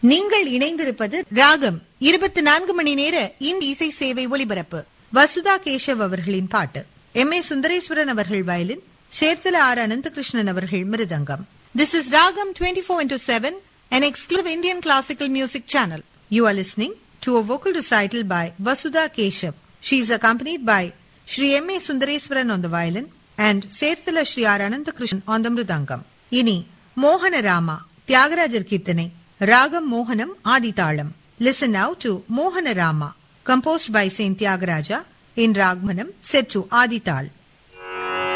நீங்கள் இணைந்திருப்பது ராகம் இருபத்தி நான்கு மணி நேர இந்த இசை சேவை ஒலிபரப்பு வசுதா கேஷவ் அவர்களின் பாட்டு எம் ஏ சுந்தரேஸ்வரன் அவர்கள் வயலின் ஷேர்தல ஆர் அனந்தகிருஷ்ணன் அவர்கள் மிருதங்கம் திஸ் இஸ் ராகம் twenty four into seven an exclusive Indian classical music channel. You are listening to a vocal recital by Vasudha Keshav. She is accompanied by Sri M. A. Sundareswaran on the violin and Serthala Sri R. Anandakrishnan on the mridangam. இனி மோகன ராமா தியாகராஜர் கீர்த்தனை ராகம் மோகனம் ஆதிதாளம் listen now to மோகன Rama composed by Saint Tyagaraja in Ragmanam set to ஆதிதாள்